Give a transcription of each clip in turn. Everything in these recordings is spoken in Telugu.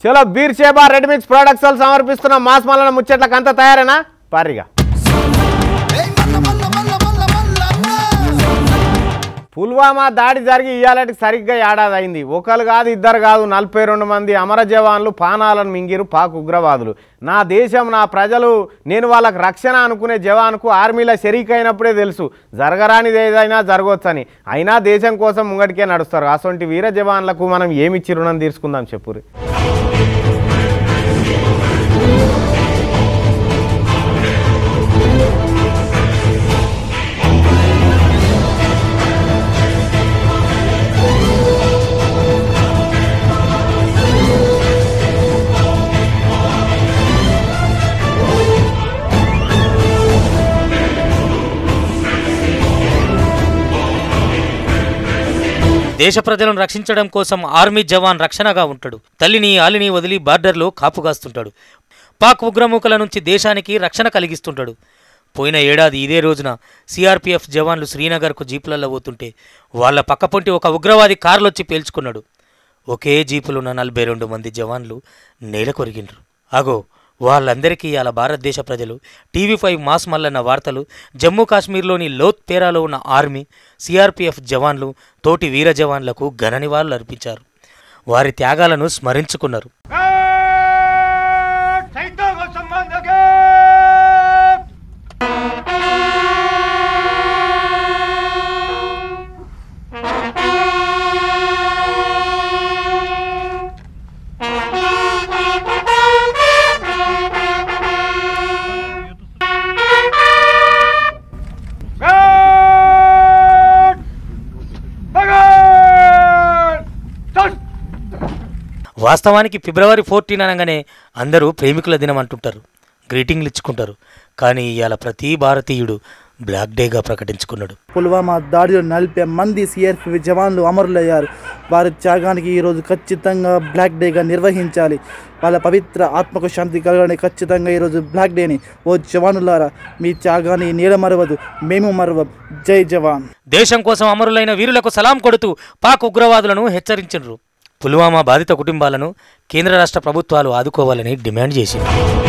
చలో బీర్ షేబా రెడ్ మిక్స్ ప్రొడక్ట్స్ వాళ్ళు సమర్పిస్తున్న మాస్ మల్లన ముచ్చట్లకు అంతా తయారేనా పారిగా పుల్వామా దాడి జరిగి ఇయ్యాలటికి సరిగ్గా ఏడాది అయింది ఒకరు కాదు ఇద్దరు కాదు నలభై రెండు మంది అమర జవాన్లు పానాలను మింగిరు పాక్ ఉగ్రవాదులు నా దేశం నా ప్రజలు నేను వాళ్ళకి రక్షణ అనుకునే జవాన్కు ఆర్మీలో షరీక్ అయినప్పుడే తెలుసు జరగరానిది ఏదైనా జరగవచ్చని అయినా దేశం కోసం ముంగటికే నడుస్తారు అటువంటి వీర జవాన్లకు మనం ఏమిచ్చి రుణం తీర్చుకుందాం చెప్పురి దేశ ప్రజలను రక్షించడం కోసం ఆర్మీ జవాన్ రక్షణగా ఉంటాడు తల్లిని ఆలిని వదిలి బార్డర్లో కాపుగాస్తుంటాడు పాక్ ఉగ్రముఖల నుంచి దేశానికి రక్షణ కలిగిస్తుంటాడు పోయిన ఏడాది ఇదే రోజున సిఆర్పిఎఫ్ జవాన్లు శ్రీనగర్కు జీపులలో పోతుంటే వాళ్ళ పక్కపొంటి ఒక ఉగ్రవాది కారులొచ్చి పేల్చుకున్నాడు ఒకే జీపులున్న నలభై రెండు మంది జవాన్లు నేల కొరిగిండ్రు అగో వాళ్ళందరికీ ఇవాళ భారతదేశ ప్రజలు టీవీ ఫైవ్ మాస్ మల్లన్న వార్తలు జమ్మూ కాశ్మీర్లోని లోత్ పేరాలో ఉన్న ఆర్మీ సిఆర్పిఎఫ్ జవాన్లు తోటి వీర జవాన్లకు ఘన నివాళులు అర్పించారు వారి త్యాగాలను స్మరించుకున్నారు వాస్తవానికి ఫిబ్రవరి ఫోర్టీన్ అనగానే అందరూ ప్రేమికుల దినం అంటుంటారు గ్రీటింగ్లు ఇచ్చుకుంటారు కానీ ఇవాళ ప్రతి భారతీయుడు బ్లాక్ డేగా ప్రకటించుకున్నాడు పుల్వామా దాడిలో నలభై మంది సిఆర్పి జవాన్లు అమరులయ్యారు వారి త్యాగానికి ఈరోజు ఖచ్చితంగా బ్లాక్ డేగా నిర్వహించాలి వాళ్ళ పవిత్ర ఆత్మకు శాంతి కలగాలని ఖచ్చితంగా ఈరోజు బ్లాక్ డేని ఓ జవానులారా మీ త్యాగాన్ని నీడ మరవదు మేము మరవం జై జవాన్ దేశం కోసం అమరులైన వీరులకు సలాం కొడుతూ పాక్ ఉగ్రవాదులను హెచ్చరించారు పుల్వామా బాధిత కుటుంబాలను కేంద్ర రాష్ట్ర ప్రభుత్వాలు ఆదుకోవాలని డిమాండ్ చేసింది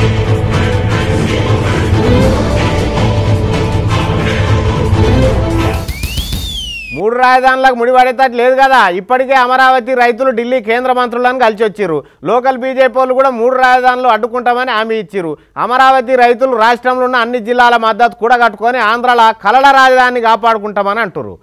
మూడు రాజధానులకు ముడిపడేటట్టు లేదు కదా ఇప్పటికే అమరావతి రైతులు ఢిల్లీ కేంద్ర మంత్రులను కలిసి వచ్చిర్రు లోకల్ బీజేపీ వాళ్ళు కూడా మూడు రాజధానులు అడ్డుకుంటామని హామీ ఇచ్చిర్రు అమరావతి రైతులు రాష్ట్రంలో ఉన్న అన్ని జిల్లాల మద్దతు కూడా కట్టుకొని ఆంధ్రాల కలల రాజధానిని కాపాడుకుంటామని అంటుర్రు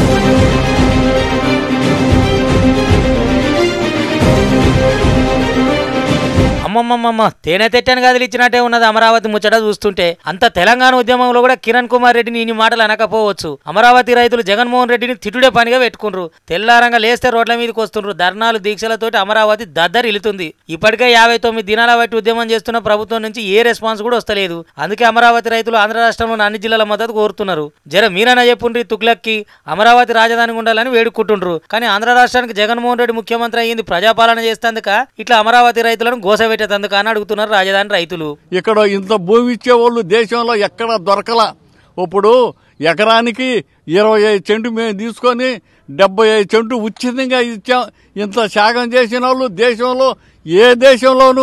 అమ్మమ్మమ్మమ్మ తేనె తెట్టని గదిలు ఇచ్చినట్టే ఉన్నది అమరావతి ముచ్చట చూస్తుంటే అంత తెలంగాణ ఉద్యమంలో కూడా కిరణ్ కుమార్ రెడ్డిని ఇన్ని మాటలు అనకపోవచ్చు అమరావతి రైతులు జగన్మోహన్ రెడ్డిని తిట్టుడే పనిగా పెట్టుకుండ్రు తెల్లారంగా లేస్తే రోడ్ల మీదకి వస్తుండ్రు ధర్నాలు దీక్షలతోటి అమరావతి దద్దరిల్లుతుంది ఇప్పటికే యాభై తొమ్మిది దినాల బట్టి ఉద్యమం చేస్తున్న ప్రభుత్వం నుంచి ఏ రెస్పాన్స్ కూడా వస్తలేదు అందుకే అమరావతి రైతులు ఆంధ్ర రాష్ట్రంలోని అన్ని జిల్లాల మద్దతు కోరుతున్నారు జర మీరన్నా చెప్పుండ్రి తుగ్లక్కి అమరావతి రాజధాని ఉండాలని వేడుకుంటుండ్రు కానీ ఆంధ్ర రాష్ట్రానికి జగన్మోహన్ రెడ్డి ముఖ్యమంత్రి అయ్యింది ప్రజాపాలన చేస్తేందుక ఇట్లా అమరావతి రైతులను గోసపెట్టేందుక అని అడుగుతున్నారు రాజధాని రైతులు ఇక్కడ ఇంత భూమి ఇచ్చేవాళ్ళు దేశంలో ఎక్కడ దొరకల ఇప్పుడు ఎకరానికి ఇరవై ఐదు చెంటు మేము తీసుకొని డెబ్బై ఐదు చెంటు ఉచితంగా ఇచ్చాం ఇంత త్యాగం చేసిన వాళ్ళు దేశంలో ఏ దేశంలోనూ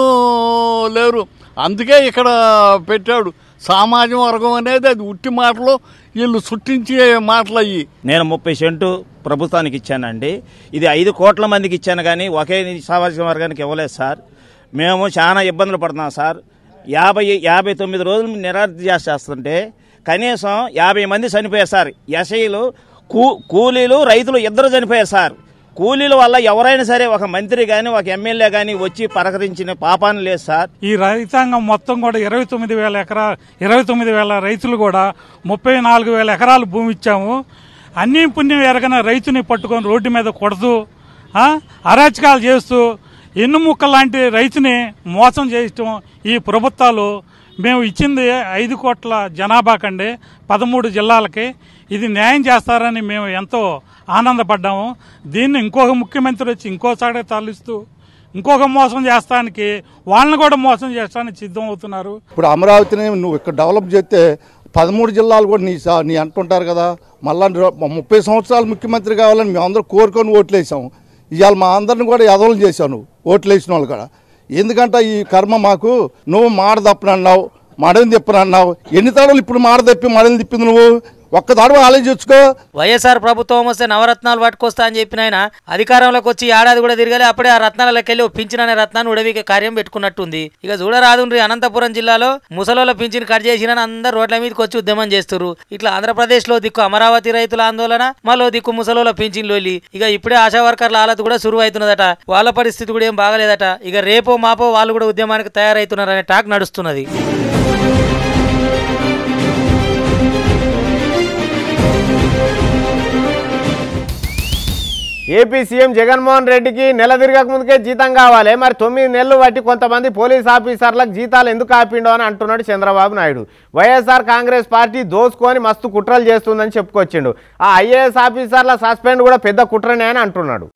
లేరు అందుకే ఇక్కడ పెట్టాడు సామాజిక వర్గం అనేది అది ఉట్టి మాటలు వీళ్ళు సృష్టించే మాటలు అయ్యి నేను ముప్పై సెంటు ప్రభుత్వానికి ఇచ్చానండి ఇది ఐదు కోట్ల మందికి ఇచ్చాను కానీ ఒకే సామాజిక వర్గానికి ఇవ్వలేదు సార్ మేము చాలా ఇబ్బందులు పడుతున్నాం సార్ యాభై యాభై తొమ్మిది రోజులు నిరాధ్యాస చేస్తుంటే కనీసం యాభై మంది చనిపోయారు సార్ ఎస్ఐలు కూ కూలీలు రైతులు ఇద్దరు చనిపోయారు సార్ కూలీల వల్ల ఎవరైనా సరే ఒక మంత్రి కానీ ఒక ఎమ్మెల్యే కానీ వచ్చి పలకరించిన పాపాన్ని లేదు సార్ ఈ రైతాంగం మొత్తం కూడా ఇరవై తొమ్మిది వేల ఎకరా ఇరవై తొమ్మిది వేల రైతులు కూడా ముప్పై నాలుగు వేల ఎకరాలు భూమి ఇచ్చాము అన్నీ పుణ్యం ఎరగన రైతుని పట్టుకొని రోడ్డు మీద కొడుతూ ఆ, అరాచకాలు చేస్తూ ఎన్ను ముక్క లాంటి రైతుని మోసం చేయటం ఈ ప్రభుత్వాలు మేము ఇచ్చింది ఐదు కోట్ల జనాభా కండి పదమూడు జిల్లాలకి ఇది న్యాయం చేస్తారని మేము ఎంతో ఆనందపడ్డాము దీన్ని ఇంకొక ముఖ్యమంత్రి వచ్చి ఇంకోసారి తరలిస్తూ ఇంకొక మోసం చేస్తానికి వాళ్ళని కూడా మోసం చేస్తానికి సిద్ధం అవుతున్నారు ఇప్పుడు అమరావతిని నువ్వు ఇక్కడ డెవలప్ చేస్తే పదమూడు జిల్లాలు కూడా నీ సా- నీ అంటుంటారు కదా మళ్ళా ముప్పై సంవత్సరాలు ముఖ్యమంత్రి కావాలని మేమందరం కోరుకొని ఓట్లేసాం ఇవాళ మా అందరిని కూడా ఎదవలు చేశావు నువ్వు ఓట్లు వేసిన వాళ్ళు కూడా ఎందుకంటే ఈ కర్మ మాకు నువ్వు మాట తప్పనన్నావు మడని తిప్పనన్నావు ఎన్ని తడవలు ఇప్పుడు మాట తప్పి మడని తిప్పింది నువ్వు ఒక్క తడవ ఆలోచించుకో వైఎస్ఆర్ ప్రభుత్వం వస్తే నవరత్నాలు పట్టుకొస్తా అని చెప్పిన ఆయన అధికారంలోకి వచ్చి ఏడాది కూడా తిరగాలి అప్పుడే ఆ రత్నాలకి వెళ్ళి పింఛన్ అనే రత్నాన్ని ఉడవికే కార్యం పెట్టుకున్నట్టుంది ఇక చూడరాదుండ్రి అనంతపురం జిల్లాలో ముసలోళ్ళ పింఛన్ కట్ చేసిన అందరు రోడ్ల మీదకి వచ్చి ఉద్యమం చేస్తారు ఇట్లా ఆంధ్రప్రదేశ్ లో దిక్కు అమరావతి రైతుల ఆందోళన మళ్ళీ దిక్కు ముసలోళ్ళ పింఛన్ లోలి ఇక ఇప్పుడే ఆశా వర్కర్ల హాలత్ కూడా సురువు అవుతున్నదట వాళ్ళ పరిస్థితి కూడా ఏం బాగలేదట ఇక రేపో మాపో వాళ్ళు కూడా ఉద్యమానికి తయారవుతున్నారనే టాక్ నడుస్తున్నది ఏపీ సీఎం జగన్మోహన్ రెడ్డికి నెల తిరగక ముందుకే జీతం కావాలి మరి తొమ్మిది నెలలు బట్టి కొంతమంది పోలీస్ ఆఫీసర్లకు జీతాలు ఎందుకు ఆపిండో అని అంటున్నాడు Chandrababu Naidu YSR Congress party దోసుకొని మస్తు కుట్రలు చేస్తుందని చెప్పుకొచ్చిండు ఆ ఐఏఎస్ ఆఫీసర్ల సస్పెండ్ కూడా పెద్ద కుట్రనే అని అంటున్నాడు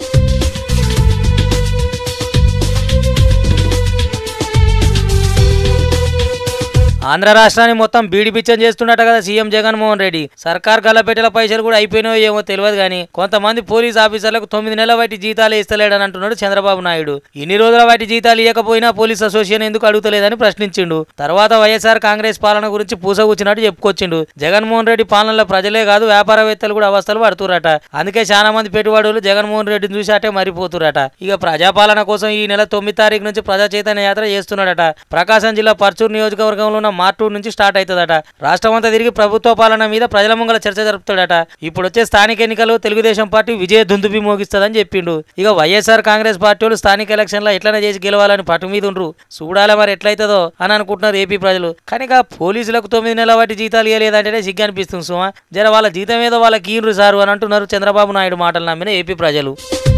ఆంధ్ర రాష్ట్రాన్ని మొత్తం బీడి పిచ్చం చేస్తున్నట్ట కదా సీఎం జగన్మోహన్ రెడ్డి సర్కార్ గల్లపెట్టెల పైసలు కూడా అయిపోయినాయో ఏమో తెలియదు కానీ కొంతమంది పోలీస్ ఆఫీసర్లకు తొమ్మిది నెలల వాటి జీతాలు ఇస్తలేడని అంటున్నాడు చంద్రబాబు నాయుడు ఇన్ని రోజుల వాటి జీతాలు ఇవ్వకపోయినా పోలీస్ అసోసియేషన్ ఎందుకు అడుగుతలేదని ప్రశ్నించిండు తర్వాత వైఎస్ఆర్ కాంగ్రెస్ పాలన గురించి పూసగుచ్చినట్టు చెప్పుకొచ్చిండు జగన్మోహన్ రెడ్డి పాలనలో ప్రజలే కాదు వ్యాపారవేత్తలు కూడా అవస్థలు పడుతురట అందుకే చాలా మంది పెట్టుబడులు జగన్మోహన్ రెడ్డిని చూసి అటే మరిపోతురట ఇక ప్రజాపాలన కోసం ఈ నెల తొమ్మిది తారీఖు నుంచి ప్రజా చైతన్య యాత్ర చేస్తున్నాడట ప్రకాశం జిల్లా పర్చూరు నియోజకవర్గంలో ఉన్న మార్టూరు నుంచి స్టార్ట్ అవుతుందట రాష్ట్రం అంతా తిరిగి ప్రభుత్వ పాలన మీద ప్రజల ముంగల చర్చ జరుపుతాడట ఇప్పుడు వచ్చే స్థానిక ఎన్నికలు తెలుగుదేశం పార్టీ విజయ దుందుబి మోగిస్తుందని చెప్పిండు ఇక వైఎస్ఆర్ కాంగ్రెస్ పార్టీ వాళ్ళు స్థానిక ఎలక్షన్లో ఎట్లనే చేసి గెలవాలని పట్టు మీద ఉండ్రు చూడాలి మరి ఎట్లయితుందో అని అనుకుంటున్నారు ఏపీ ప్రజలు కానీ ఇక పోలీసులకు తొమ్మిది నెలల వాటి జీతాలు ఇవ్వలేదంటేనే సిగ్గు అనిపిస్తుంది సుమా జర వాళ్ళ జీతం ఏదో వాళ్ళకి ఈన్రు సారు అని అంటున్నారు చంద్రబాబు నాయుడు మాటలు నమ్మిన ఏపీ ప్రజలు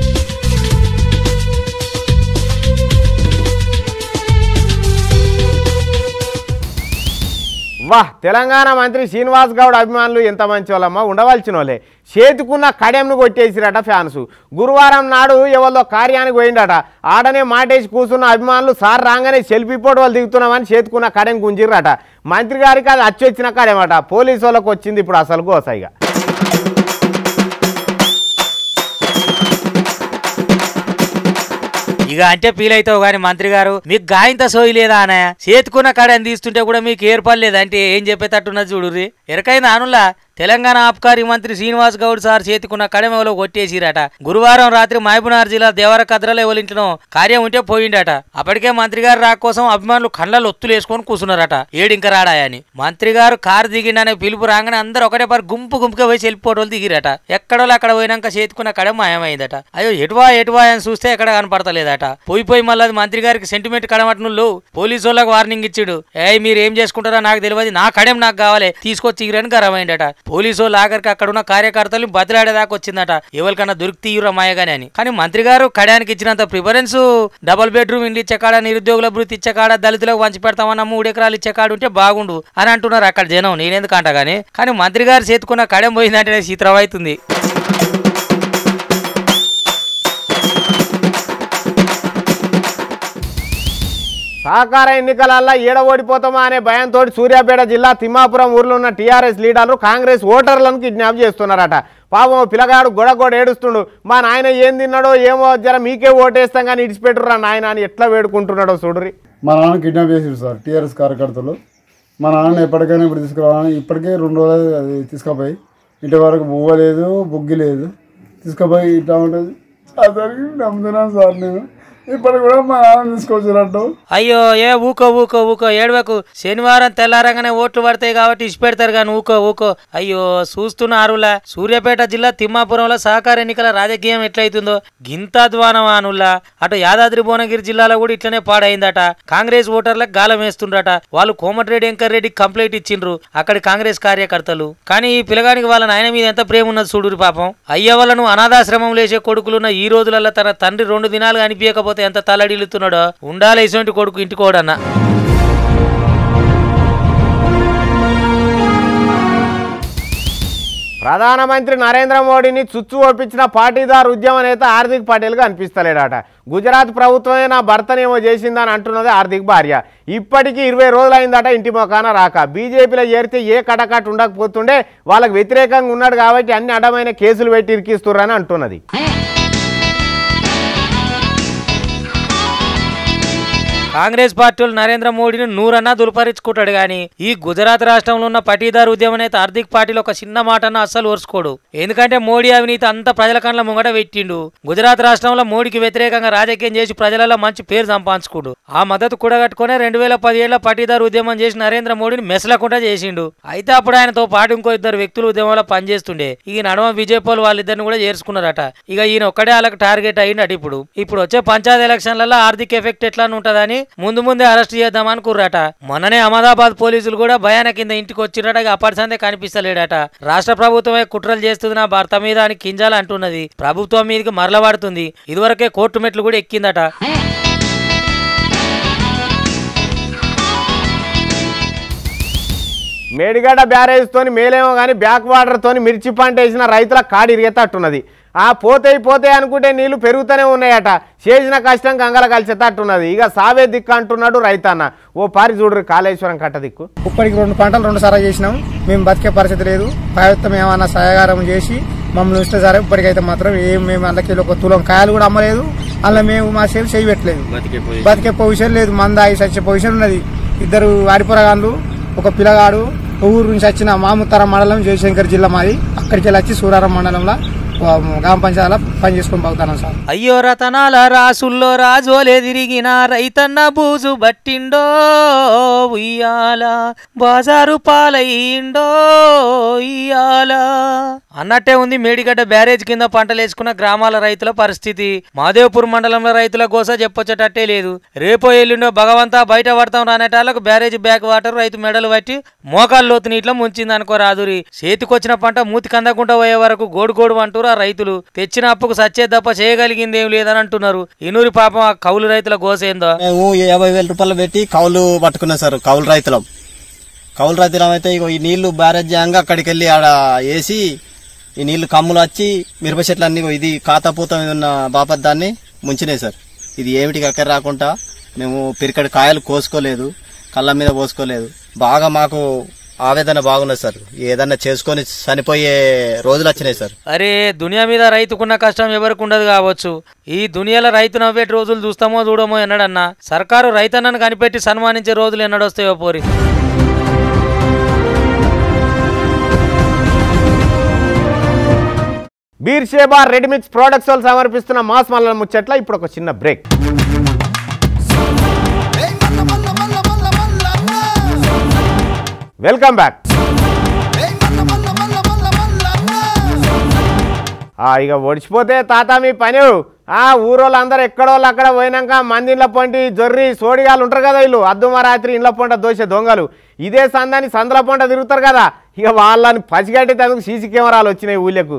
వాహ్ తెలంగాణ మంత్రి శ్రీనివాస్ గౌడ్ అభిమానులు ఎంత మంచి వాళ్ళమ్మా ఉండవలసిన వాళ్ళే చేతుకున్న కడెంను కొట్టేసిరట ఫ్యాన్స్ గురువారం నాడు ఎవరిలో కార్యానికి పోయిండట ఆడనే మాటేసి కూర్చున్న అభిమానులు సార్ రాగానే సెల్ఫీ ఫోటోలు దిగుతున్నామని చేతుకున్న కడెం గుంజిర్రట మంత్రి గారికి అది అచ్చి వచ్చిన కడేమట పోలీసు వాళ్ళకి వచ్చింది ఇప్పుడు అసలు గోసాయిగా ఇక అంటే ఫీల్ అవుతావు కానీ మంత్రి గారు మీకు గాయంత సోయి లేదా అన్నయ్య చేతుకున్న కాడని తీస్తుంటే కూడా మీకు ఏర్పడలేదు అంటే ఏం చెప్పేటట్టున్నది చూడుర్రి ఎరకైంది అనులా తెలంగాణ ఆబ్కారీ మంత్రి శ్రీనివాస్ గౌడ్ సార్ చేతికున్న కడమలో కొట్టేసిరట గురువారం రాత్రి మహబూబ్నగర్ జిల్లా దేవర కద్రలో ఎవరింటినో కార్యం ఉంటే పోయిండట అప్పటికే మంత్రి గారు రాక కోసం అభిమానులు కళ్ళలో ఒత్తులు వేసుకొని కూర్చున్నారట ఏడింక రాడాయని మంత్రి గారు కారు దిగిండనే పిలుపు రాగానే అందరూ ఒకటే పారి గుంపు గుంపుగా పోయి వెళ్ళిపోవడం దిగిరట ఎక్కడో అక్కడ పోయినాక చేతుకున్న కడ మాయమైందట అయ్యో ఎటువా ఎటువా అని చూస్తే ఎక్కడ కనపడతలేదట పోయి పోయి మళ్ళీ అది మంత్రి గారికి సెంటిమెంట్ కడమటనుళ్ళు పోలీసు వాళ్ళకి వార్నింగ్ ఇచ్చాడు ఏ మీరు ఏం చేసుకుంటారో నాకు తెలియదు నా కడెం నాకు కావాలి తీసుకొచ్చి ఇరని గరమైందట పోలీసు వాళ్ళు ఆఖరికి అక్కడ ఉన్న కార్యకర్తలు బతిలాడేదాకా వచ్చిందట ఎవరికన్నా దొరికి తీయురా మాయగానే అని కానీ మంత్రి గారు కడానికి ఇచ్చినంత ప్రిఫరెన్స్ డబుల్ బెడ్రూమ్ ఇండ్లు ఇచ్చే కాడ నిరుద్యోగుల వృత్తి ఇచ్చే కాడ దళితులకు పంచి పెడతామన్న మూడు ఎకరాలు ఇచ్చే కాడ ఉంటే బాగుండు అని అంటున్నారు అక్కడ జనం నేనెందుకు అంట కానీ కానీ మంత్రి గారు చేతుకున్న కడెం పోయిందంటే చిత్రం అవుతుంది సహకార ఎన్నికలల్లో ఈడ ఓడిపోతామా అనే భయంతో సూర్యాపేట జిల్లా తిమ్మాపురం ఊర్లో ఉన్న టీఆర్ఎస్ లీడర్లు కాంగ్రెస్ ఓటర్లను కిడ్నాప్ చేస్తున్నారట పాపం ఓ పిల్లగాడు గొడగొడ ఏడుస్తుండు మా నాయన ఏం తిన్నాడో ఏమో జర మీకే ఓటేస్తాం కానీ ఇడిచిపెట్టురా నాయన అని ఎట్లా వేడుకుంటున్నాడో చూడురి మా నాన్న కిడ్నాప్ చేసారు సార్ టీఆర్ఎస్ కార్యకర్తలు మా నాన్న ఎప్పటికైనా ఇప్పుడు తీసుకురావాలని ఇప్పటికే రెండు రోజులు అది తీసుకుపోయి ఇంటి వరకు బువ్వ లేదు బుగ్గి లేదు తీసుకుపోయి ఇట్లా ఉంటుంది అసలు నమ్ముతున్నాను సార్ నేను ఇప్పటికి కూడా మా నాన్న తీసుకొచ్చినట్టు అయ్యో ఏ ఊకో ఊకో ఊకో ఏడవకు శనివారం తెల్లారంగానే ఓట్లు పడతాయి కాబట్టి ఇచ్చి పెడతారు కానీ ఊకో ఊకో అయ్యో చూస్తున్నారులా సూర్యాపేట జిల్లా తిమ్మాపురంలో సహకార ఎన్నికల రాజకీయం ఎట్లయితుందో గింత ద్వానవానుల్లా అటు యాదాద్రి భువనగిరి జిల్లాలో కూడా ఇట్లనే పాడైందట కాంగ్రెస్ ఓటర్లకు గాలం వేస్తుండ్రట వాళ్ళు కోమటిరెడ్డి వెంకర్ రెడ్డి కంప్లైంట్ ఇచ్చిండ్రు అక్కడి కాంగ్రెస్ కార్యకర్తలు కానీ ఈ పిల్లగానికి వాళ్ళ నాయన మీద ఎంత ప్రేమ ఉన్నది చూడురి పాపం అయ్య వాళ్ళను అనాథాశ్రమం లేచే కొడుకులున్న ఈ రోజులలో తన తండ్రి రెండు దినాలు అనిపించకపోతే ఎంత తలడిల్లుతున్నాడో ఉండాలి ఇటువంటి కొడుకు ఇంటికోడన్నా ప్రధానమంత్రి నరేంద్ర మోడీని చుచ్చు ఒప్పించిన పాటీదార్ ఉద్యమ నేత హార్దిక్ పటేల్గా అనిపిస్తలేడట గుజరాత్ ప్రభుత్వమే నా భర్తనేమో చేసిందని అంటున్నది హార్దిక్ భార్య ఇప్పటికీ ఇరవై రోజులైందట ఇంటి మొఖాన రాక బీజేపీలో చేరితే ఏ కటకట్ ఉండకపోతుండే వాళ్ళకి వ్యతిరేకంగా ఉన్నాడు కాబట్టి అన్ని అడ్డమైన కేసులు పెట్టి ఇరికిస్తుర్రని అంటున్నది కాంగ్రెస్ పార్టీలు నరేంద్ర మోడీని నూరన్నా దులుపరించుకుంటాడు గాని ఈ గుజరాత్ రాష్ట్రంలో ఉన్న పటీదార్ ఉద్యమ నేత హార్దిక్ పాటిల్ ఒక చిన్న మాటన్న అస్సలు ఓర్చుకోడు ఎందుకంటే మోడీ అవినీతి అంతా ప్రజల కండ్ల ముంగట పెట్టిండు గుజరాత్ రాష్ట్రంలో మోడీకి వ్యతిరేకంగా రాజకీయం చేసి ప్రజలలో మంచి పేరు సంపాదించుకోడు ఆ మద్దతు కూడగట్టుకునే రెండు వేల పదిహేడులో పటీదార్ ఉద్యమం చేసి నరేంద్ర మోడీని మెసలకుండా చేసిండు అయితే అప్పుడు ఆయనతో పాటు ఇంకో ఇద్దరు వ్యక్తులు ఉద్యమంలో పనిచేస్తుండే ఈ నడమ విజయ్ పాల్ వాళ్ళిద్దరిని కూడా చేర్చుకున్నారట ఇక ఈయన ఒక్కడే వాళ్ళకి టార్గెట్ అయ్యిండట ఇప్పుడు ఇప్పుడు వచ్చే పంచాయతీ ఎలక్షన్లలో ఆర్థిక ఎఫెక్ట్ ఎట్లా ఉంటదని ముందు ముందే అరెస్ట్ చేద్దామని కుర్రట మొన్ననే అహ్మదాబాద్ పోలీసులు కూడా భయాన కింద ఇంటికి వచ్చిరట ఇక అప్పటి సందే కనిపిస్తలేడట రాష్ట్ర ప్రభుత్వమే కుట్రలు చేస్తుంది నా భర్త మీద అని కింజాలు అంటున్నది ప్రభుత్వం మీదకి మరలబడుతుంది ఇదివరకే కోర్టు మెట్లు కూడా ఎక్కిందట మేడిగడ్డ బ్యారేజ్ తోని మేలేమో కానీ బ్యాక్ వాటర్ తోని మిర్చి పంట వేసిన రైతుల కాడి ఇరిగేటట్టున్నది ఆ పోతే పోతే అనుకుంటే నీళ్లు పెరుగుతూనే ఉన్నాయట చేసిన కష్టం గంగల కలిసేటట్టున్నది ఇక సావే దిక్కు అంటున్నాడు రైతన్న ఓ పారి చూడరు కాళేశ్వరం కట్ట దిక్కు ఇప్పటికి రెండు పంటలు రెండు సార్లు చేసినాం మేము బతికే పరిస్థితి లేదు ప్రభుత్వం ఏమన్నా సహకారం చేసి మమ్మల్ని ఇస్తే సరే ఇప్పటికైతే మాత్రం ఏం మేము అందుకే ఒక తులం కాయలు కూడా అమ్మలేదు అలా మేము మా సేవ చేయట్లేదు బతికే పొజిషన్ లేదు మందాయి సచ్చే పొజిషన్ ఉన్నది ఇద్దరు వాడిపోరగాళ్ళు ఒక పిల్లగాడు ఊరు నుంచి వచ్చిన మాముతర మండలం జయశంకర్ జిల్లా మాది అక్కడికి వెళ్ళి వచ్చి సూరారం మండలంలో ఆ, గ్రామ పంచాయతీలో పని చేసుకొని పోతాను సార్ అయ్యో రతనాల రాసుల్లో రాజోలే తిరిగిన రైతన్న బూజు బట్టిండో ఉయ్యాల బాజారు పాలయ్యిండో ఇయ్యాల అన్నట్టే ఉంది మేడిగడ్డ బ్యారేజ్ కింద పంటలు వేసుకున్న గ్రామాల రైతుల పరిస్థితి మాదేవ్పూర్ మండలంలో రైతుల కోస చెప్పొచ్చేటట్టే లేదు రేపో ఎల్లుండో భగవంతా బయట పడతాం రానేటాలకు బ్యారేజ్ బ్యాక్ వాటర్ రైతు మెడలు పట్టి మోకాలు లోతు నీటిలో ముంచింది అనుకో రాదురి చేతికొచ్చిన పంట మూతి కందకుండా పోయే వరకు గోడు గోడు అంటారు ఆ రైతులు తెచ్చిన అప్పుకు సచ్చే తప్ప చేయగలిగింది ఏం లేదని అంటున్నారు ఇనూరి పాపం ఆ కౌలు రైతుల గోసేందో మేము యాభై వేల రూపాయలు పెట్టి కౌలు పట్టుకున్నాం సార్ కౌలు రైతులం కౌలు రైతులం అయితే ఇగో ఈ నీళ్లు బ్యారేజ్ చేయంగా అక్కడికి వెళ్ళి ఆడ వేసి ఈ నీళ్లు కమ్ములు వచ్చి మిరప చెట్లు అన్ని ఇగో ఇది కాతాపూత మీద ఉన్న బాపత్ దాన్ని ముంచినాయి సార్ ఇది ఏమిటికి అక్కడ రాకుండా మేము పిరికడి కాయలు కోసుకోలేదు కళ్ళ మీద పోసుకోలేదు బాగా మాకు ఆవేదన బాగున్నది సార్ ఏదన్నా చేసుకొని చనిపోయే రోజులు వచ్చినాయి సార్ అరే దునియా మీద రైతుకున్న కష్టం ఎవరికి ఉండదు కావచ్చు ఈ దునియాలో రైతు నవ్వేటి రోజులు చూస్తామో చూడమో ఎన్నడన్నా సర్కారు రైతన్నను కనిపెట్టి సన్మానించే రోజులు ఎన్నడొస్తాయో పోరి బీర్ షేబా రెడీమిక్స్ ప్రోడక్ట్స్ వాళ్ళు సమర్పిస్తున్న మాస్ మల్లల ముచ్చట్ల ఇప్పుడు ఒక చిన్న బ్రేక్ వెల్కమ్ బ్యాక్ ఆ, ఇక ఒడిచిపోతే తాత మీ పని ఆ ఊరోళ్ళందరూ ఎక్కడోళ్ళు అక్కడ పోయినాక మందిళ్ళ పొంటి జొర్రి సోడిగాలు ఉంటారు కదా వీళ్ళు అద్దుమ రాత్రి ఇండ్ల పొంట దోశ దొంగలు ఇదే సందాన్ని సందుల పొంట తిరుగుతారు కదా ఇక వాళ్ళని పసిగట్టేందుకు సీసీ కెమెరాలు వచ్చినాయి ఊళ్ళకు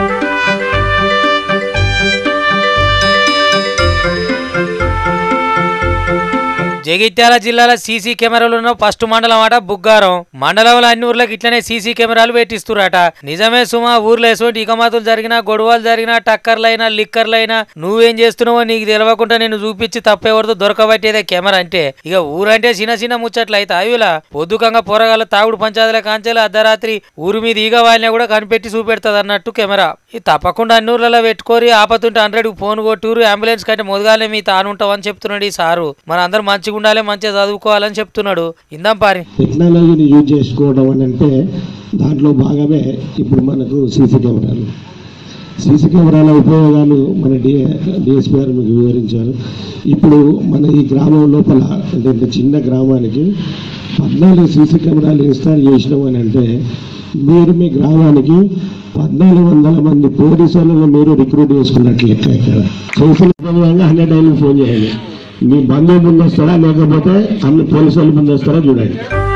జగిత్యాల జిల్లాలో సీసీ కెమెరాలు ఉన్న ఫస్ట్ మండలం అట బుగ్గారం మండలంలో అన్ని ఊర్లకు ఇట్లనే సీసీ కెమెరాలు పెట్టిస్తురట నిజమే సుమా ఊర్లో ఎటువంటి ఇకమాతులు జరిగినా గొడవలు జరిగినా టక్కర్లైనా లిక్కర్లైనా నువ్వేం చేస్తున్నావో నీకు తెలవకుండా నేను చూపించి తప్పేవరదు దొరకబట్టేదే కెమెరా అంటే ఇక ఊరంటే చిన్న చిన్న ముచ్చట్లు అయితే అవిలా పొద్దుకంగా పోరగాళ్ళ తాగుడు పంచాయతీల కాంచెలు అర్ధరాత్రి ఊరి మీద ఈగ వాళ్ళని కూడా కనిపెట్టి చూపెడుతుంది అన్నట్టు కెమెరా ఇది తప్పకుండా అన్ని ఊర్లలో పెట్టుకోరి ఆపతుంటే హండ్రెడ్ ఫోన్ కొట్టూరు అంబులెన్స్ కంటే మొదగానే మీ తానుంటావని చెప్తున్నాడు ఈ సారు మన అందరూ మంచిగా ఉండాలి మంచిగా చదువుకోవాలని చెప్తున్నాడు ఇందాం పారి టెక్నాలజీని యూజ్ చేసుకోవడం అని అంటే దాంట్లో భాగమే ఇప్పుడు మనకు సీసీ కెమెరాలు సీసీ కెమెరాల ఉపయోగాలు మన డి డిఎస్పీ గారు మీకు వివరించారు ఇప్పుడు మన ఈ గ్రామం లోపల అంటే ఇంత చిన్న గ్రామానికి పద్నాలుగు సీసీ కెమెరాలు ఇన్స్టాల్ చేసినాం అని అంటే మీరు మీ గ్రామానికి పద్నాలుగు వందల మంది పోలీసులను మీరు రిక్రూట్ చేసుకున్నట్లు లెక్క ఇక్కడ చేసిన విధంగా హండ్రెడ్ డైలీ ఫోన్ చేయండి మీ బంధువు ముందు వస్తారా లేకపోతే అన్ని పోలీసు వాళ్ళు ముందు వస్తారా చూడండి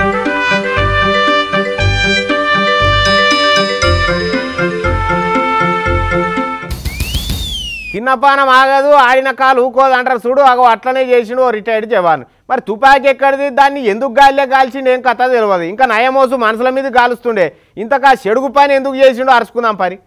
చిన్నపానం ఆగదు ఆడిన కాలు ఊకోదు అంటారు చూడు అగో అట్లనే చేసిండు ఓ రిటైర్డ్ జవాన్ మరి తుపాకీ ఎక్కడిది దాన్ని ఎందుకు గాలిలో కాల్చిండు ఏం కథ తెలియదు ఇంకా నయమోసు మనసుల మీద కాలుస్తుండే ఇంతకా చెడుగు పని ఎందుకు చేసిండో అరుచుకుందాం పరి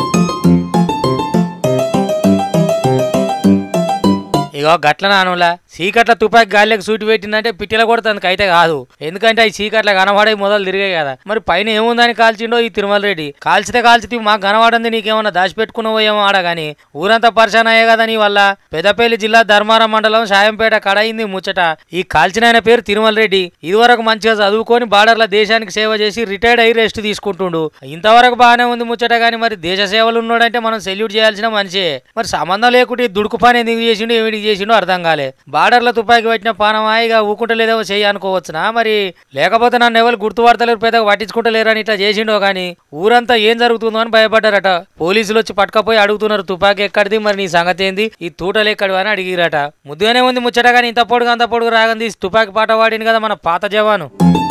ఇగో గట్ల నానులా చీకట్ల తుపాకి గాలికి సూటి పెట్టిందంటే పిట్టెల కొడుతుంది అయితే కాదు ఎందుకంటే ఈ చీకట్ల కనబడే మొదలు తిరిగాయి కదా మరి పైన ఏముందని కాల్చిండో ఈ తిరుమల రెడ్డి కాల్చితే కాల్చితే మాకు కనబడింది నీకేమన్నా దాచిపెట్టుకున్నావో ఏమో ఆడ గాని ఊరంతా పరిశాన్ అయ్యే కదా నీ వల్ల పెద్దపల్లి జిల్లా ధర్మారం మండలం సాయంపేట కడయింది ముచ్చట ఈ కాల్చిన ఆయన పేరు తిరుమల రెడ్డి ఇదివరకు మంచిగా చదువుకొని బార్డర్ల దేశానికి సేవ చేసి రిటైర్డ్ అయ్యి రెస్ట్ తీసుకుంటుండు ఇంతవరకు బాగానే ఉంది ముచ్చట కానీ మరి దేశ సేవలు ఉన్నాడంటే మనం సెల్యూట్ చేయాల్సిన మనిషే మరి సంబంధం లేకుంటే ఈ దుడుకు పని ఎందుకు చేసిండు ఏమిటి చేసిండు అర్థం కాలే బార్డర్ల తుపాకి పెట్టిన పానమా ఇక ఊకుంటలేదేమో చెయ్యి అనుకోవచ్చునా మరి లేకపోతే నన్ను ఎవరు గుర్తుపడతలేరు పెద్దగా పట్టించుకుంటలేరు అని ఇట్లా చేసిండో కానీ ఊరంతా ఏం జరుగుతుందో అని భయపడ్డారట పోలీసులు వచ్చి పట్టుకపోయి అడుగుతున్నారు తుపాకి ఎక్కడిది మరి నీ సంగతి ఏంది ఈ తూటలు ఎక్కడివి అని అడిగిరట ముద్దుగానే ఉంది ముచ్చట కానీ ఇంత పొడుగు అంత పొడుగు రాగంది తుపాకి పాట పాడింది కదా మన పాత జవాను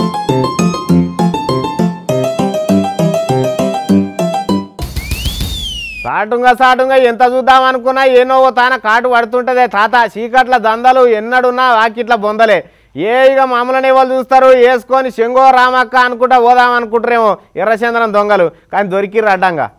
సాటుంగా సాటుంగా ఎంత చూద్దాం అనుకున్నా ఏనో ఓ తాన కాటు పడుతుంటదే తాత చీకట్ల దందలు ఎన్నడున్నా వాకిట్ల బొందలే ఏ ఇక మామూలునే వాళ్ళు చూస్తారు వేసుకొని శంగో రామక్క అనుకుంటా పోదాం అనుకుంటారేమో ఎర్రచంద్రం దొంగలు కానీ దొరికిర్రు అడ్డంగా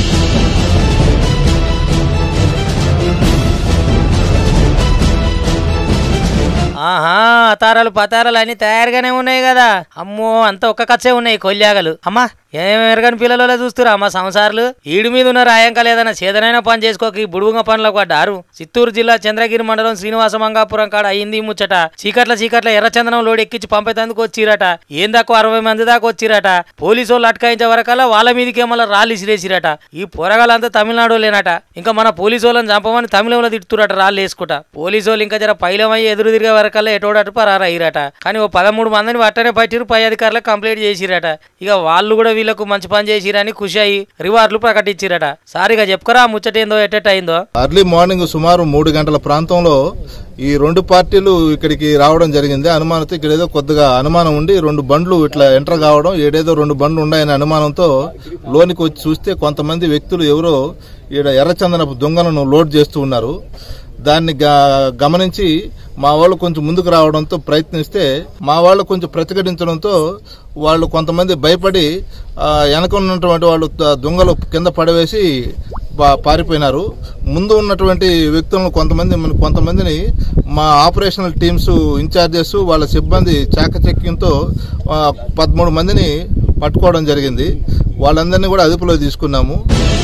ఆహా అతారాలు పతారాలు అన్ని తయారుగానే ఉన్నాయి కదా అమ్మో అంత ఒక్క కచ్చే ఉన్నాయి కొల్యాగలు అమ్మా ఏం ఎరగని పిల్లలలో చూస్తురా అమ్మ సంసారాలు ఈడు మీద ఉన్న రాయంక లేదన్న చేదనైనా పని చేసుకోక ఈ బుడుగుంగ పనులకు పడ్డారు చిత్తూరు జిల్లా చంద్రగిరి మండలం శ్రీనివాస మంగాపురం కాడ అయింది ఈ ముచ్చట చీకట్ల చీకట్ల ఎర్రచందనం లోడ్ ఎక్కించి పంపేందుకు వచ్చిరట ఏం దాకా అరవై మంది దాకా వచ్చిరట పోలీసు వాళ్ళు అటకాయించే వరకల్లా వాళ్ళ మీదకే మళ్ళీ రాళ్ళు ఇసిరేసిరట ఈ పొరగాలంతా తమిళనాడు లేనట ఇంకా మన పోలీసు వాళ్ళని చంపమని తమిళంలో తిట్టురట రాళ్ళు వేసుకుంటా పోలీసు వాళ్ళు ఇంకా జర పైలమయ్యి ఎదురు తిరిగే వరకల్లా ఎటోడటు పరారయ్యారట కానీ ఓ పదమూడు మందిని వట్టనే పట్టిరు పై అధికారులకు కంప్లైంట్ చేసిరట ఇక వాళ్ళు కూడా వీళ్ళకు మంచి పని చేసిరని ఖుషి అయ్యి రివార్డులు ప్రకటించిరట సారిగా చెప్పుకరా ఆ ముచ్చట ఏందో ఎట్టెట్ అయిందో అర్లీ మార్నింగ్ సుమారు మూడు గంటల ప్రాంతంలో ఈ రెండు పార్టీలు ఇక్కడికి రావడం జరిగింది అనుమానంతో ఇక్కడ ఏదో కొద్దిగా అనుమానం ఉండి రెండు బండ్లు ఇట్లా ఎంటర్ కావడం ఏడేదో రెండు బండ్లు ఉన్నాయనే అనుమానంతో లోనికి వచ్చి చూస్తే కొంతమంది వ్యక్తులు ఎవరో ఈడ ఎర్రచందనపు దొంగలను లోడ్ చేస్తూ ఉన్నారు దాన్ని గ- గమనించి మా వాళ్ళు కొంచెం ముందుకు రావడంతో ప్రయత్నిస్తే మా వాళ్ళు కొంచెం ప్రతిఘటించడంతో వాళ్ళు కొంతమంది భయపడి ఆ, వెనక ఉన్నటువంటి వాళ్ళు ద- దొంగలు కింద పడవేసి పా- పారిపోయినారు ముందు ఉన్నటువంటి వ్యక్తులను కొంతమంది కొంతమందిని మా ఆపరేషనల్ టీమ్స్ ఇన్ఛార్జెస్ వాళ్ళ సిబ్బంది చాకచక్యంతో ఆ, పదమూడు మందిని పట్టుకోవడం జరిగింది వాళ్ళందరినీ కూడా అదుపులో తీసుకున్నాము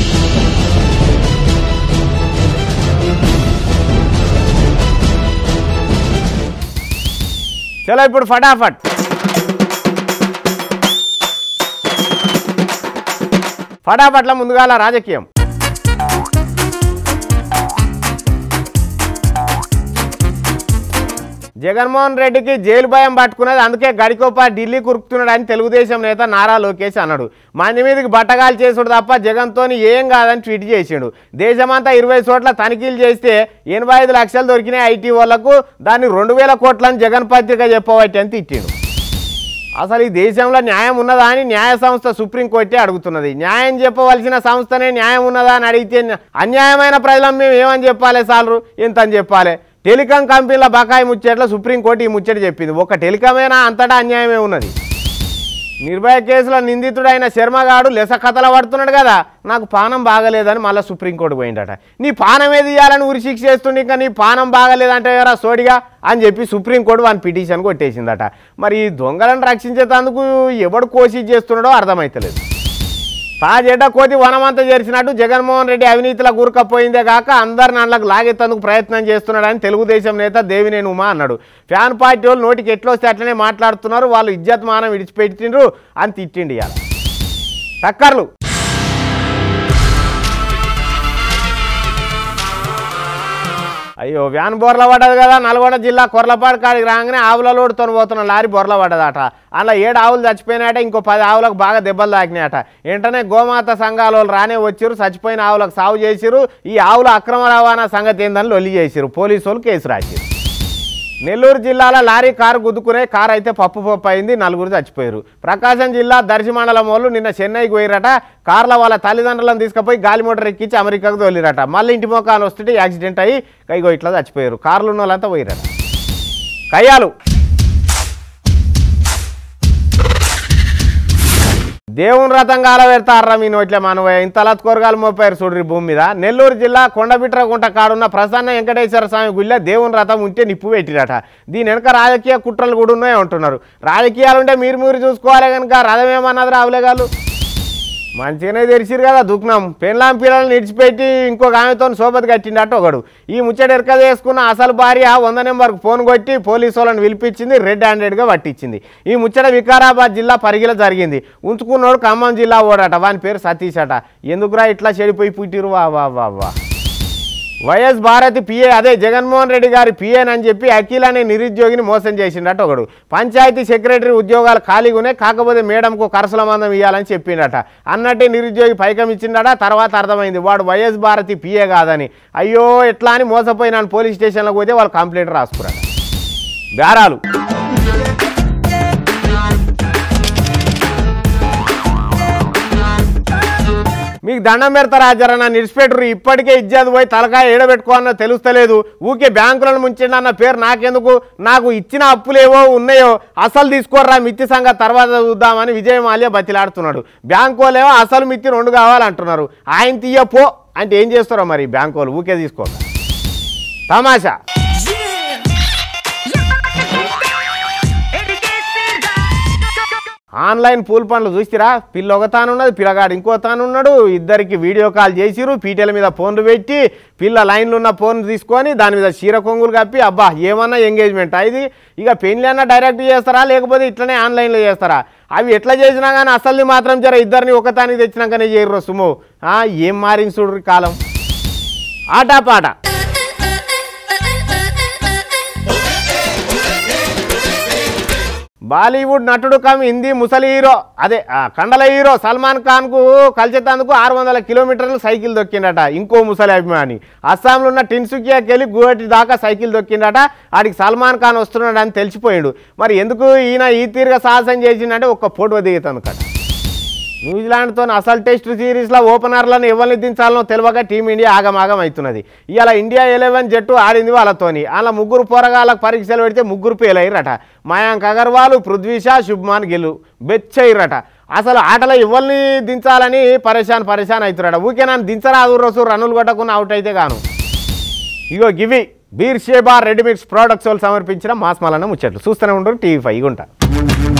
చలో ఇప్పుడు ఫటాఫట్ ఫటాఫట్ల ముందుగాల రాజకీయం జగన్మోహన్ రెడ్డికి జైలు భయం పట్టుకున్నది అందుకే గడికోపా ఢిల్లీ కురుకుతున్నాడు అని తెలుగుదేశం నేత నారా లోకేష్ అన్నాడు మంది మీదకి బట్టగాలు చేసుడు తప్ప జగన్తోని ఏం కాదని ట్వీట్ చేసిండు దేశమంతా ఇరవై చోట్ల తనిఖీలు చేస్తే ఎనభై ఐదు లక్షలు దొరికినాయి ఐటీ వాళ్ళకు దాన్ని రెండు వేల కోట్లని జగన్ పత్రిక చెప్పబట్టి అని తిట్టిండు అసలు ఈ దేశంలో న్యాయం ఉన్నదా అని న్యాయ సంస్థ సుప్రీంకోర్టే అడుగుతున్నది న్యాయం చెప్పవలసిన సంస్థనే న్యాయం ఉన్నదా అని అడిగితే అన్యాయమైన ప్రజలం మేము ఏమని చెప్పాలి సాలరు ఎంత అని చెప్పాలి టెలికాం కంపెనీల బకాయి ముచ్చట్ల సుప్రీంకోర్టు ఈ ముచ్చట చెప్పింది ఒక టెలికామేనా అంతటా అన్యాయమే ఉన్నది నిర్భయ కేసులో నిందితుడైన శర్మగాడు లెస కథల పడుతున్నాడు కదా నాకు పానం బాగలేదని మళ్ళీ సుప్రీంకోర్టు పోయిందట నీ పానం ఏది ఇవ్వాలని ఉరి శిక్ష చేస్తుండే ఇంకా నీ పానం బాగలేదంటే ఎవరా సోడిగా అని చెప్పి సుప్రీంకోర్టు వాని పిటిషన్ కొట్టేసిందట మరి ఈ దొంగలను రక్షించేందుకు ఎవడు కోషిష్ చేస్తున్నాడో అర్థమైతలేదు తాజెడ్డ కోతి వనమంతా చేర్చినట్టు జగన్మోహన్ రెడ్డి అవినీతిలో కూరుకపోయిందే కాక అందరిని అందులోకి లాగెత్తేందుకు ప్రయత్నం చేస్తున్నాడని తెలుగుదేశం నేత దేవినేని ఉమా అన్నాడు ఫ్యాన్ పార్టీ వాళ్ళు నోటికి ఎట్లొస్తే అట్లనే మాట్లాడుతున్నారు వాళ్ళు ఇజ్జత్ మానం విడిచిపెట్టిండ్రు అని తిట్టిండి ఇవాళ టక్కర్లు అయ్యో వ్యాన్ బొర్ల పడ్డది కదా నల్గొండ జిల్లా కొర్లపాడు కాడికి రాగానే ఆవుల లోడుతో పోతున్న లారీ బొర్ల పడ్డదట అలా ఏడు ఆవులు చచ్చిపోయినాయట ఇంకో పది ఆవులకు బాగా దెబ్బలు తాకినాయట వెంటనే గోమాత సంఘాల వాళ్ళు రానే వచ్చిరు చచ్చిపోయిన ఆవులకు సాగు చేసిరు ఈ ఆవుల అక్రమ రవాణా సంగతి ఏందని లొల్లి చేసిరు పోలీసు వాళ్ళు కేసు రాసిరు నెల్లూరు జిల్లాలో లారీ కారు గుద్దుకునే కారు అయితే పప్పు పప్పు అయింది నలుగురు చచ్చిపోయారు ప్రకాశం జిల్లా దర్శి మండలం వాళ్ళు నిన్న చెన్నైకి పోయిరట కార్ల వాళ్ళ తల్లిదండ్రులను తీసుకుపోయి గాలి మోటార్ ఎక్కించి అమెరికాకు తోలిరట మళ్ళీ ఇంటి మొక్కలు వస్తుంటే యాక్సిడెంట్ అయ్యి కైగో ఇట్లా చచ్చిపోయారు కార్లు ఉన్న వాళ్ళంతా పోయిరట కయ్యాలు దేవుని రథం కాల పెడతారా మీ నోట్లే మనవ ఇంత కూరగాయలు మోపారు చూడ్రి భూమి మీద నెల్లూరు జిల్లా కొండబిట్రగుంట కాడున్న ప్రసన్న వెంకటేశ్వర స్వామి గుళ్ళ దేవుని రథం ఉంటే నిప్పు పెట్టిరట దీని వెనక రాజకీయ కుట్రలు కూడా ఉన్నాయి అంటున్నారు రాజకీయాలు ఉంటే మీరు మీరు చూసుకోవాలి కనుక రథం ఏమన్నది రావులేగాలు మంచిగానే తెరిచిరు కదా దుఃఖం పెళ్ళాం పిల్లల్ని నిడిచిపెట్టి ఇంకొక ఆమెతో సోబత్ కట్టిండట ఒకడు ఈ ముచ్చట ఎరక చేసుకున్న అసలు భార్య వంద నెంబర్కు ఫోన్ కొట్టి పోలీసు వాళ్ళని పిలిపించింది రెడ్ హ్యాండెడ్గా పట్టించింది ఈ ముచ్చట వికారాబాద్ జిల్లా పరిగిలో జరిగింది ఉంచుకున్నోడు ఖమ్మం జిల్లా ఓడట వాని పేరు సతీష్ అట ఎందుకురా ఇట్లా చెడిపోయి పుట్టిరు వా వా వా వా వైఎస్ భారతి పిఏ అదే జగన్మోహన్ రెడ్డి గారి పిఏనని చెప్పి అఖిల్ అనే నిరుద్యోగిని మోసం చేసిండట ఒకడు పంచాయతీ సెక్రటరీ ఉద్యోగాలు ఖాళీగానే కాకపోతే మేడంకు కరసల మందం ఇవ్వాలని చెప్పిండట అన్నట్టే నిరుద్యోగి పైకం ఇచ్చిండట తర్వాత అర్థమైంది వాడు వైఎస్ భారతి పిఏ కాదని అయ్యో ఎట్లా అని మోసపోయినాను పోలీస్ స్టేషన్లోకి పోతే వాళ్ళు కంప్లైంట్ రాసుకురాట బేరాలు మీకు దండం పెడతారా జర నన్ను ఇడిచిపెట్టరు ఇప్పటికే ఇజ్జత్ పోయి తలకాయ ఏడబెట్టుకోవాలన్న తెలుస్తలేదు ఊకే బ్యాంకులను ముంచండి అన్న పేరు నాకెందుకు నాకు ఇచ్చిన అప్పులేవో ఉన్నాయో అసలు తీసుకోర్రా మిత్తి సంగతి తర్వాత చూద్దామని విజయ్ మాల్యా బతిలాడుతున్నాడు బ్యాంకు వాళ్ళేమో అసలు మిత్తి రెండు కావాలంటున్నారు ఆయన తీయ పో అంటే ఏం చేస్తారో మరి బ్యాంకు వాళ్ళు ఊకే తీసుకోక తమాషా ఆన్లైన్ పూల్ పనులు చూసిరా పిల్ల ఒక తానున్నది పిల్లగాడు ఇంకో తానున్నాడు ఇద్దరికి వీడియో కాల్ చేసిరు పీటల మీద ఫోన్లు పెట్టి పిల్ల లైన్లో ఉన్న ఫోన్ తీసుకొని దాని మీద చీర కొంగులు కప్పి అబ్బా ఏమన్నా ఎంగేజ్మెంట్ ఇది ఇక పెళ్లి అన్నా డైరెక్ట్ చేస్తారా లేకపోతే ఇట్లనే ఆన్లైన్లో చేస్తారా అవి ఎట్లా చేసినా కానీ అసలు మాత్రం జర ఇద్దరిని ఒకతానికి తెచ్చినాకనే చేయరు సుము ఆ, ఏం మారింది చూడ్రి కాలం ఆటా పాట బాలీవుడ్ నటుడు కమ్ హిందీ ముసలి హీరో అదే ఆ, కండల హీరో సల్మాన్ ఖాన్ కు కలిసేందుకు ఆరు వందల కిలోమీటర్లు సైకిల్ దొక్కిండట ఇంకో ముసలి అభిమాని అస్సాంలో ఉన్న టిన్సుకియాకి వెళ్ళి గువాహటి దాకా సైకిల్ దొక్కిండట ఆడికి సల్మాన్ ఖాన్ వస్తున్నాడు అని తెలిసిపోయాడు మరి ఎందుకు ఈయన ఈ తీరుగా సాహసం చేసిండంటే ఒక్క ఫోటో దిగుతుంది కట న్యూజిలాండ్తో అసలు టెస్ట్ సిరీస్లో ఓపెనర్లను ఎవరిని దించాలనో తెలియక టీమిండియా ఆగమాగం అవుతున్నది ఇవాళ ఇండియా ఎలెవెన్ జట్టు ఆడింది వాళ్ళతోని అలా ముగ్గురు పోరగాళ్ళకు పరీక్షలు పెడితే ముగ్గురు ఫెయిల్ అయ్యారట మయాంక్ అగర్వాల్ పృథ్వీ షా శుభ్మాన్ గిల్ బెచ్చయ్యారట అసలు ఆటలో ఎవరిని దించాలని పరేషాన్ పరేషాన్ అవుతున్నాడు ఊకే నన్ను దించరాదు రోజు రన్నులు కొట్టకుండా అవుట్ అయితే గాను ఇగో గివి బీర్ షేబా రెడీమిక్స్ ప్రోడక్ట్స్ వాళ్ళు సమర్పించిన మాస్మాలన్న ముచ్చట్లు చూస్తూనే ఉండరు టీవీ ఫైవ్ ఉంటా